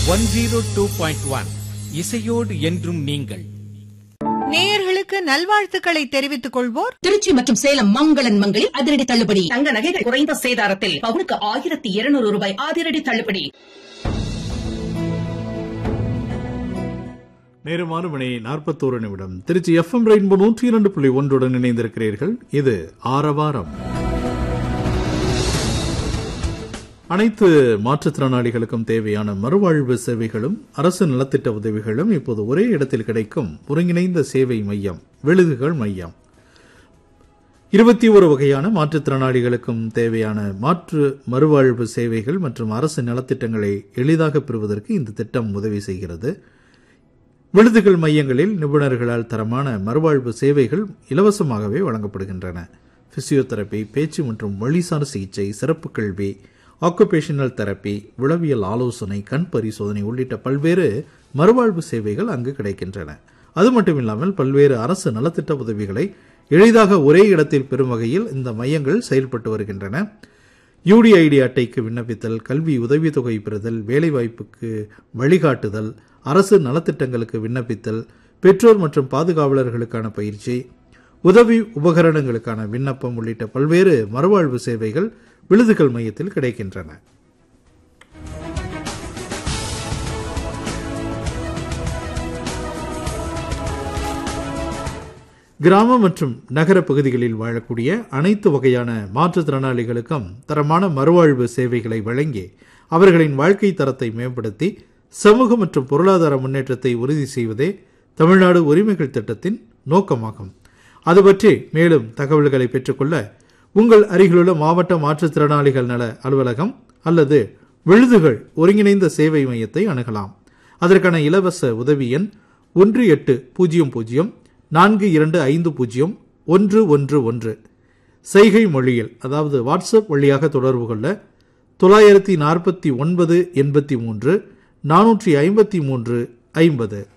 one zero two point one இசையோடு என்றும் நீங்கள் நேயர்களுக்கு நல்வாழ்த்துக்களை தெரிவித்துக் கொள்வோர் திருச்சி மற்றும் சேலம் மங்களன் மங்களில் அதிரடி தள்ளுபடி தங்க நகைகள் குறைந்த சேதாரத்தில் பவுனுக்கு ஆயிரத்தி இருநூறு ரூபாய் அதிரடி தள்ளுபடி நேரம் ஆறு மணி நாற்பத்தோரு நிமிடம் திருச்சி எஃப்எம் ரெயின்போ நூற்றி இரண்டு புள்ளி ஒன்றுடன் இணைந்திருக்கிறீர்கள் இது ஆரவாரம் அனைத்து மாற்றுத்திறனாளிகளுக்கும் தேவையான மறுவாழ்வு சேவைகளும் அரசு நலத்திட்ட உதவிகளும் இப்போது ஒரே இடத்தில் கிடைக்கும் ஒருங்கிணைந்த சேவை மையம் விழுதுகள் மையம் இருபத்தி ஒரு வகையான மாற்றுத்திறனாளிகளுக்கும் தேவையான மாற்று மறுவாழ்வு சேவைகள் மற்றும் அரசு நலத்திட்டங்களை எளிதாக பெறுவதற்கு இந்த திட்டம் உதவி செய்கிறது விழுதுகள் மையங்களில் நிபுணர்களால் தரமான மறுவாழ்வு சேவைகள் இலவசமாகவே வழங்கப்படுகின்றன பிசியோதெரபி பேச்சு மற்றும் மொழிசார் சிகிச்சை சிறப்பு கல்வி ஆக்குபேஷனல் தெரப்பி உளவியல் ஆலோசனை கண் பரிசோதனை உள்ளிட்ட பல்வேறு மறுவாழ்வு சேவைகள் அங்கு கிடைக்கின்றன அது மட்டுமில்லாமல் பல்வேறு அரசு நலத்திட்ட உதவிகளை எளிதாக ஒரே இடத்தில் பெறும் வகையில் இந்த மையங்கள் செயல்பட்டு வருகின்றன யூடிஐடி அட்டைக்கு விண்ணப்பித்தல் கல்வி உதவித்தொகை பெறுதல் வேலைவாய்ப்புக்கு வழிகாட்டுதல் அரசு நலத்திட்டங்களுக்கு விண்ணப்பித்தல் பெற்றோர் மற்றும் பாதுகாவலர்களுக்கான பயிற்சி உதவி உபகரணங்களுக்கான விண்ணப்பம் உள்ளிட்ட பல்வேறு மறுவாழ்வு சேவைகள் விழுதுகள் மையத்தில் கிடைக்கின்றன கிராம மற்றும் நகர பகுதிகளில் வாழக்கூடிய அனைத்து வகையான மாற்றுத்திறனாளிகளுக்கும் தரமான மறுவாழ்வு சேவைகளை வழங்கி அவர்களின் வாழ்க்கை தரத்தை மேம்படுத்தி சமூக மற்றும் பொருளாதார முன்னேற்றத்தை உறுதி செய்வதே தமிழ்நாடு உரிமைகள் திட்டத்தின் நோக்கமாகும் அது பற்றி மேலும் தகவல்களை பெற்றுக்கொள்ள உங்கள் அருகிலுள்ள மாவட்ட மாற்றுத்திறனாளிகள் நல அலுவலகம் அல்லது விழுதுகள் ஒருங்கிணைந்த சேவை மையத்தை அணுகலாம் அதற்கான இலவச உதவி எண் ஒன்று எட்டு பூஜ்ஜியம் பூஜ்ஜியம் நான்கு இரண்டு ஐந்து பூஜ்ஜியம் ஒன்று ஒன்று ஒன்று செய்கை மொழியில் அதாவது வாட்ஸ்அப் வழியாக தொடர்பு கொள்ள தொள்ளாயிரத்தி நாற்பத்தி ஒன்பது எண்பத்தி மூன்று நானூற்றி ஐம்பத்தி மூன்று ஐம்பது